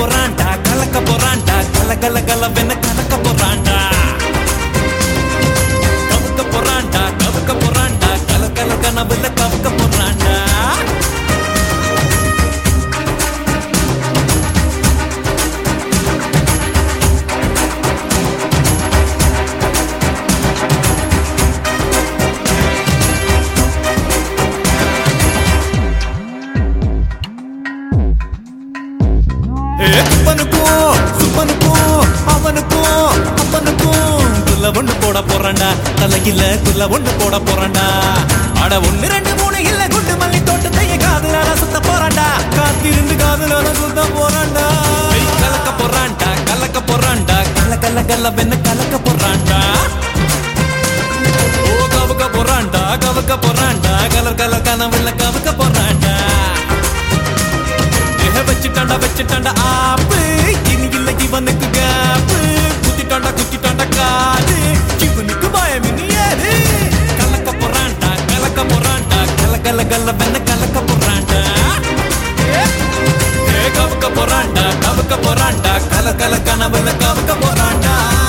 போறான்டா கலக்க போறான்டா கல கல கலவென கலக்க போறான்டா கவுக்க போறான்டா கவுக்க போறான்டா கல கல கனவுல கவுக்க போறான்டா அப்பனுக்கும் சுப்பனுக்கும் அவனுக்கும் அப்பனுக்கும் குள்ள ஒண்ணு போட போறான்டா தலையில குள்ள ஒண்ணு போட போறான்டா அட ஒண்ணு ரெண்டு மூணு இல்ல குண்டு மல்லி தோட்டத்தைய காதுலால சுத்த போறான்டா காத்திருந்து காதுலால சுத்த போறான்டா ஏய், கலக்க போறான்டா கலக்க போறான்டா கல கல கல வெண்ண கலக்க போறான்டா ஓ கவுக்க போறான்டா கவுக்க போறான்டா கலர் கலர் கனவுல கவுக்க போறான்டா ஏக வச்சுட்டாண்டா வச்சுட்டாண்டா ஆப்பு இனி இல்ல இவனுக்கு கேப்பு குத்திட்டாண்டா குத்திட்டாண்டா காது இவனுக்கு பயம் இனி ஏது கலக்க போறான்டா கலக்க போறான்டா கல கல கல வெண்ண கலக்க போறான்டா ஏ கவுக்க போறான்டா கவுக்க போறான்டா கல கல கனவுல கவுக்க போறான்டா